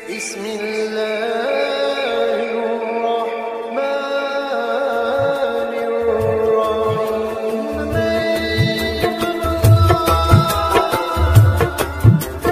بسم الله الرحمن الرحيم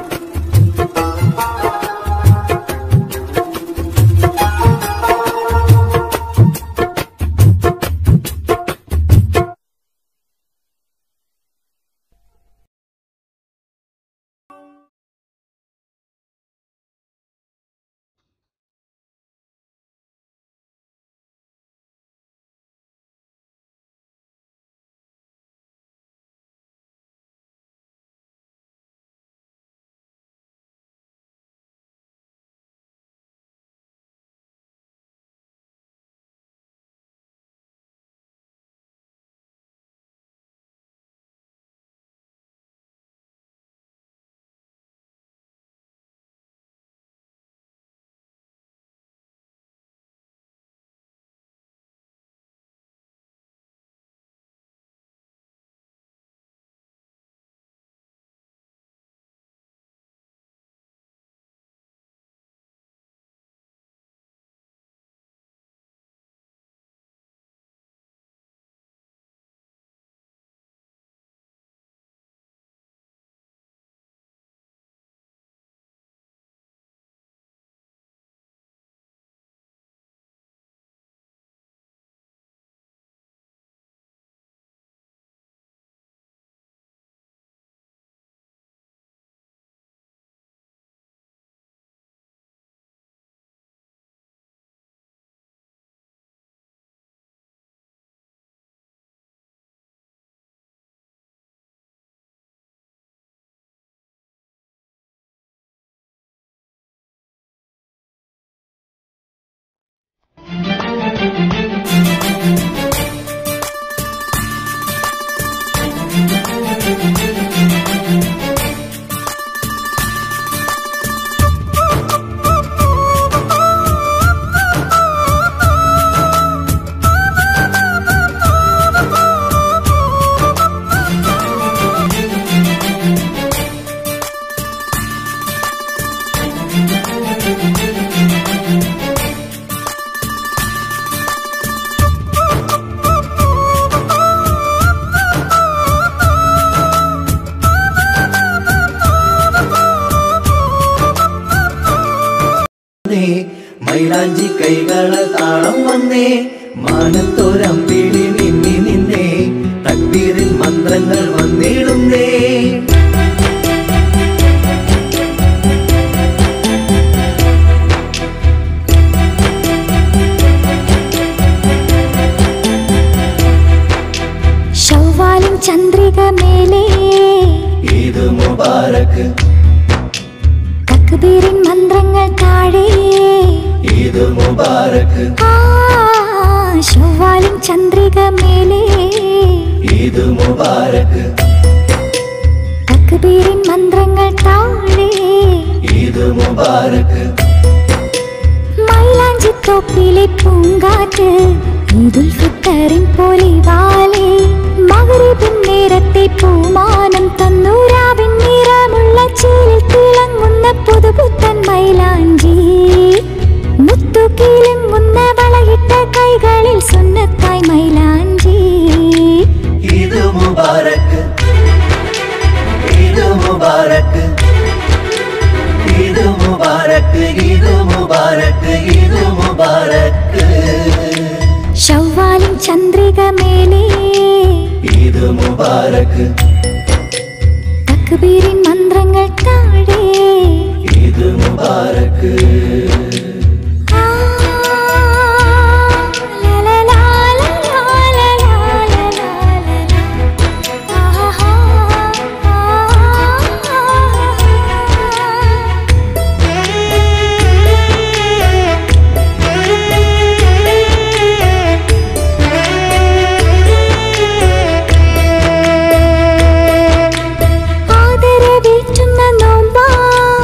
വന്നേ മൈലാഞ്ചി കൈകള താളം വന്നേ മാനത്തോരമ്പിളി നിന്നി നിന്നേ തക്ബീറിൻ മന്ത്രങ്ങൾ വന്നിടുന്നേ ശൗവാലും ചന്ദ്രിക മേലേ ഈദ് മുബാരക്ക് തക്ബീറിൻ മന്ത്രങ്ങൾ താഴെ ഈദ് മുബാരക്ക് ആ ശൗവാലും ചന്ദ്രിക മേലേ ഈദ് മുബാരക്ക് തക്ബീറിൻ മന്ത്രങ്ങൾ താഴെ ഈദ് മുബാരക്ക് മൈലാഞ്ചിത്തോപ്പിലെ പൂങ്കാറ്റ് ഈദുൽ ഫിത്തറിൻ പൊലിവാലേ മഗ്രിബിൻ നേരത്തെ പൂമാനം തന്നു രാവിൻ നിറമുള്ള ചീലിൽ തിളങ്ങുന്ന പുതുപുത്തൻ മൈലാഞ്ചി മുത്തു കിളുങ്ങുന്ന വളയിട്ട കൈകളിൽ സുന്നത്തായി മൈലാഞ്ചി ഈദ് മുബാരക്ക് ഈദ് മുബാരക്ക് ഈദ് മുബാരക്ക് ഈദ് മുബാരക്ക് ഈദ് മുബാരക്ക് ശൗവാലും ചന്ദ്രിക മേലേ ഈദ് മുബാരക്ക് തക്ബീറിൻ മന്ത്രങ്ങൾ താഴെ ഈദ് മുബാരക്ക് ആ, ലാ, ലാ, ലാ, ലാ, ലാ, ലാ, ലാ, ലാ, ലാ, ലാ. ആഹാ, ആദരവേറ്റുന്ന നോമ്പാ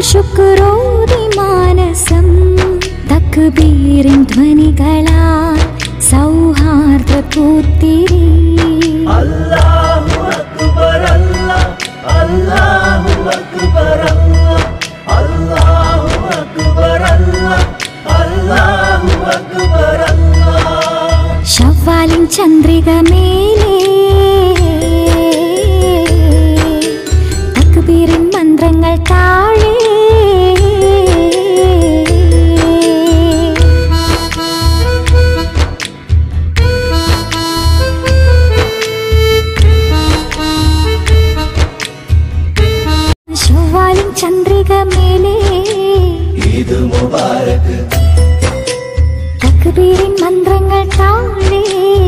ശുക്രോതി മാനസം തക്ബീറിൻ ധ്വനികളാൽ സൗഹാർദ്ദ പൂത്തിരി അല്ലാഹു അക്ബർ അല്ലാഹ് അല്ലാഹു അക്ബർ അല്ലാഹ് അല്ലാഹു അക്ബർ അല്ലാഹ് അല്ലാഹു അക്ബർ അല്ലാഹ് ശവ്വാലിൻ ചന്ദ്രിക മേലേ തക്ബീറിൻ മന്ത്രങ്ങൾ താഴെ ശവ്വാലിൻ ചന്ദ്രിക മേലേ ഈദ് മുബാരക് തക്ബീറിൻ മന്ത്രങ്ങൾ താഴെ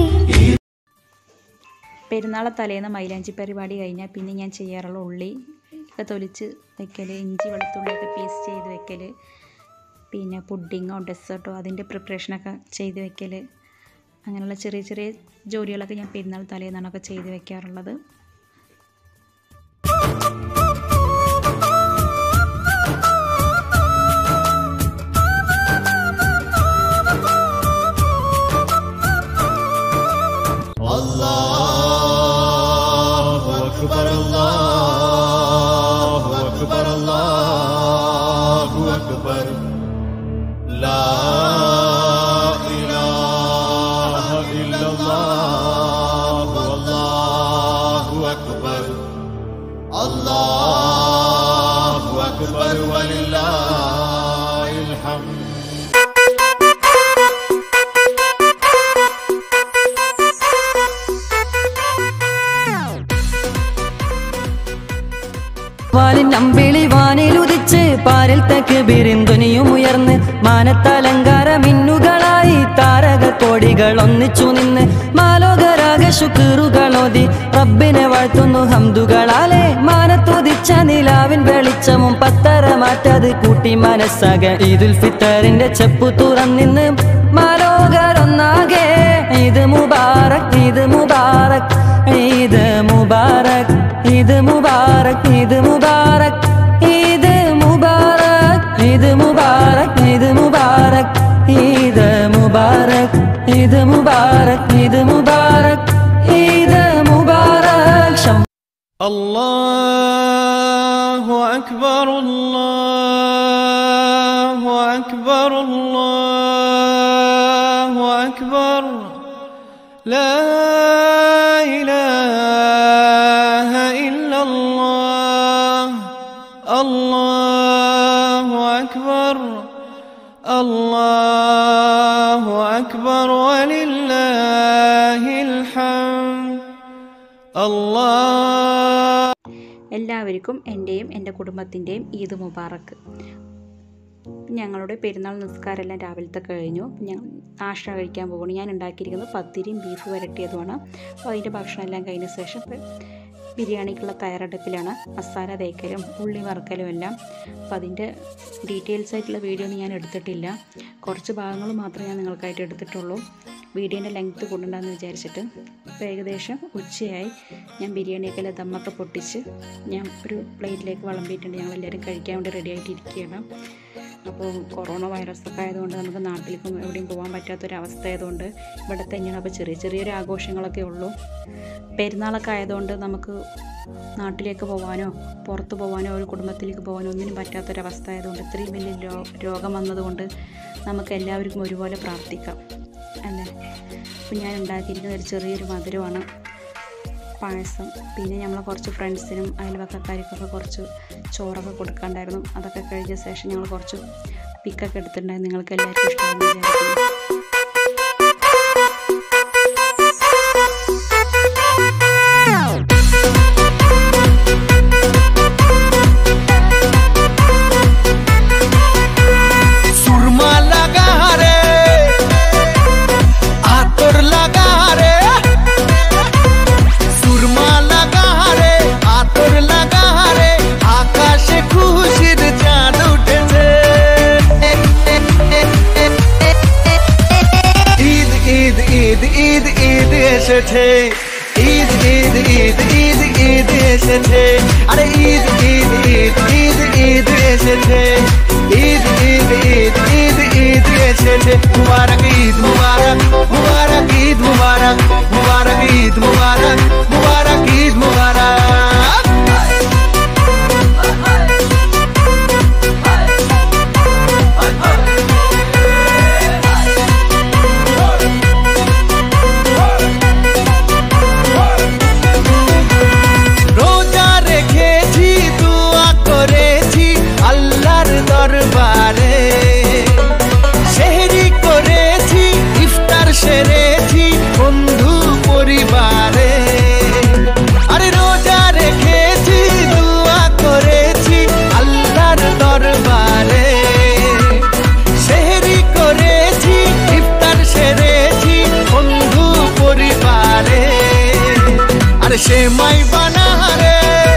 പെരുന്നാളെ തലേന്ന് മൈലാഞ്ചി പരിപാടി കഴിഞ്ഞാൽ പിന്നെ ഞാൻ ചെയ്യാറുള്ള ഉള്ളി ഒക്കെ തൊലിച്ച് വെക്കൽ ഇഞ്ചി വെളുത്തുള്ളിയൊക്കെ പീസ് ചെയ്ത് വെക്കൽ പിന്നെ പുഡിങ്ങോ ഡെസേർട്ടോ അതിൻ്റെ പ്രിപ്പറേഷനൊക്കെ ചെയ്ത് വെക്കൽ അങ്ങനെയുള്ള ചെറിയ ചെറിയ ജോലികളൊക്കെ ഞാൻ പെരുന്നാൾ തലേന്നാണൊക്കെ ചെയ്ത് വെക്കാറുള്ളത് الله أكبر الله أكبر الله أكبر لا إله إلا الله والله أكبر الله أكبر ولله الحمد വാലിൻ അമ്പിളി വാനിലുദിച്ച് പാരിൽ തക്ക് ബിരിന്തുനിയും ഉയർന്ന് മാനത്തലങ്കാര മിന്നുകളായി താരക കോടികൾ ഒന്നിച്ചു നിന്ന് മാലോകരാഗ ശുക്റുകളോതി റബ്ബിനെ വാഴ്ത്തുന്നു ഹംദുകളാലെ മാനത്തുദിച്ച നിലാവിൻ വെളിച്ചമും പത്തര മാറ്റത് കൂട്ടി മനസ്സാക ഈദുൽ ഫിത്തറിന്റെ ചെപ്പു തുറന്നിന്ന് മാലോകരൊന്നാകെ ഈദ് മുബാറക് ഈദ് മുബാറക് ഈദ് മുബാറക് ഈദ് മുബാറക് ഈദ് മുബാറക് ഈദ് മുബാറക് ഈദ് മുബാറക് ഈദ് മുബാറക് ഈദ് മുബാറക് ഈദ് മുബാറക് ഈദ് മുബാറക് ഈദ് മുബാറക് ശം الله أكبر الله أكبر الله أكبر لا إله إلا الله الله أكبر الله أكبر ولله الحمد الله എല്ലാവർക്കും എൻ്റെയും എൻ്റെ കുടുംബത്തിൻ്റെയും ഈദ് മുബാറക്ക് ഞങ്ങളുടെ പെരുന്നാൾ നിസ്കാരമെല്ലാം രാവിലത്തെ കഴിഞ്ഞു ഞങ്ങൾ നാഷ്ട കഴിക്കാൻ പോകുന്നു ഞാൻ ഉണ്ടാക്കിയിരിക്കുന്നത് പത്തിരിയും ബീഫ് വരട്ടിയതുമാണ് അപ്പോൾ അതിൻ്റെ ഭക്ഷണം എല്ലാം കഴിഞ്ഞ ശേഷം ഇപ്പം ബിരിയാണിക്കുള്ള തയ്യാറെടുപ്പിലാണ് മസാല തേക്കലും ഉള്ളി വറുക്കലും എല്ലാം അപ്പോൾ അതിൻ്റെ ഡീറ്റെയിൽസ് ആയിട്ടുള്ള വീഡിയോ ഒന്നും ഞാൻ എടുത്തിട്ടില്ല കുറച്ച് ഭാഗങ്ങൾ മാത്രമേ ഞാൻ നിങ്ങൾക്കായിട്ട് എടുത്തിട്ടുള്ളൂ വീഡിയോൻ്റെ ലെങ്ത്ത് കൊണ്ടുണ്ടാന്ന് വിചാരിച്ചിട്ട് ഇപ്പോൾ ഏകദേശം ഉച്ചയായി ഞാൻ ബിരിയാണിയൊക്കെ എല്ലാം ദമ്മൊക്കെ പൊട്ടിച്ച് ഞാൻ ഒരു പ്ലേറ്റിലേക്ക് വിളമ്പിയിട്ടുണ്ട് ഞങ്ങൾ എല്ലാവരും കഴിക്കാൻ വേണ്ടി റെഡി ആയിട്ടിരിക്കുകയാണ് അപ്പോൾ കൊറോണ വൈറസ് ഒക്കെ ആയതുകൊണ്ട് നമുക്ക് നാട്ടിലേക്കും എവിടെയും പോകാൻ പറ്റാത്തൊരവസ്ഥ ആയതുകൊണ്ട് ഇവിടെ തന്നെയാണ് അപ്പോൾ ചെറിയ ചെറിയൊരു ആഘോഷങ്ങളൊക്കെ ഉള്ളൂ പെരുന്നാളൊക്കെ ആയതുകൊണ്ട് നമുക്ക് നാട്ടിലേക്ക് പോകാനോ പുറത്ത് പോകാനോ ഒരു കുടുംബത്തിലേക്ക് പോകാനോ ഒന്നിനും പറ്റാത്തൊരവസ്ഥ ആയതുകൊണ്ട് ഇത്രയും വലിയ രോ രോഗം വന്നതുകൊണ്ട് നമുക്ക് എല്ലാവർക്കും ഒരുപോലെ പ്രാർത്ഥിക്കാം അല്ലേ അപ്പോൾ ഞാൻ ഉണ്ടാക്കിയിരിക്കുന്ന ഒരു ചെറിയൊരു മധുരമാണ് പായസം പിന്നെ നമ്മൾ കുറച്ച് ഫ്രണ്ട്സിനും അയൽവക്കക്കാർക്കൊക്കെ കുറച്ച് ചോറൊക്കെ കൊടുക്കാണ്ടായിരുന്നു അതൊക്കെ കഴിഞ്ഞ ശേഷം ഞങ്ങൾ കുറച്ച് പിക്കൊക്കെ എടുത്തിട്ടുണ്ടായിരുന്നു നിങ്ങൾക്ക് എല്ലാവർക്കും ഇഷ്ടമാണെന്ന് വിചാരിക്കുന്നു सुरमा लगा रे आतुर लगा रे सुरमा लगा रे आतुर लगा रे আকাশে খুশির চাঁদ উঠেছে ঈদ ঈদ ঈদ ঈদ এসেছে আরে ঈদ ঈদ ঈদ ঈদ ঈদ এসেছে ঈদ ঈদ ঈদ ঈদ ঈদ এসেছে মুবারক ঈদ মুবারক মুবারক ঈদ মুবারক মুবারক ঈদ মুবারক মুবারক ঈদ মুবারক রোজা রেখেছি দোয়া করেছি আল্লাহর দরবারে সেহরি করেছি ইফতার সেরেছি বন্ধু পরিবারে আরে রোজা রেখেছি দোয়া করেছি আল্লাহর দরবারে সেহরি করেছি ইফতার সেরেছি বন্ধু পরিবারে আরে সে মাই বানা রে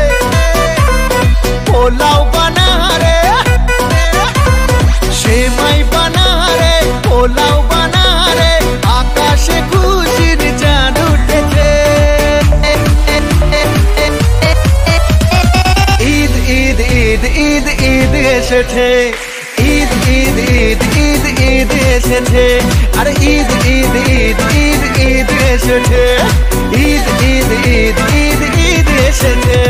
পোলাও বানা রে সে মাই বানা রে পোলাও বানা রে আকাশে খুশির চাঁদ উঠেছে ঈদ ঈদ ঈদ ঈদ ঈদ এসেছে ঈদ ঈদ ঈদ ঈদ ঈদ এসেছে আরে ঈদ ঈদ ঈদ ঈদ ঈদ এসেছে ঈদ ঈদ ঈদ ঈদ ঈদ এসেছে